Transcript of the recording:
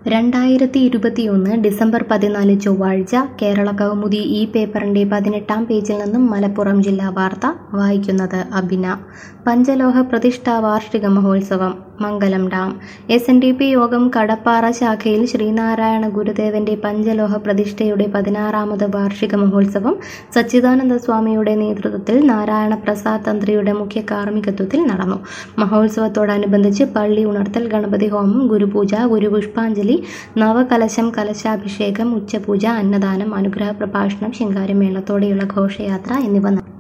രണ്ടായിരത്തി ഇരുപത്തിയൊന്ന് ഡിസംബർ പതിനാല് ചൊവ്വാഴ്ച കേരള കൗമുദി ഈ പേപ്പറിന്റെ പതിനെട്ടാം പേജിൽ നിന്നും മലപ്പുറം ജില്ലാ വാർത്ത വായിക്കുന്നത് അബിന പഞ്ചലോഹ പ്രതിഷ്ഠാ വാർഷിക മഹോത്സവം Mangalam dam S N D P യോഗം കടപ്പാറ ശാഖയിൽ ശ്രീനാരായണ ഗുരുദേവന്റെ പഞ്ചലോഹ പ്രതിഷ്ഠയുടെ പതിനാറാമത് വാർഷിക മഹോത്സവം സച്ചിദാനന്ദ സ്വാമിയുടെ നേതൃത്വത്തിൽ നാരായണ പ്രസാദ് തന്ത്രിയുടെ മുഖ്യ കാർമ്മികത്വത്തിൽ നടന്നു മഹോത്സവത്തോടനുബന്ധിച്ച് പള്ളി ഉണർത്തൽ ഗണപതി ഹോമം ഗുരുപൂജ ഗുരുപുഷ്പാഞ്ജലി നവകലശം കലശാഭിഷേകം ഉച്ചപൂജ അന്നദാനം അനുഗ്രഹ പ്രഭാഷണം ശിങ്കാരമേളത്തോടെയുള്ള ഘോഷയാത്ര എന്നിവ നടന്നു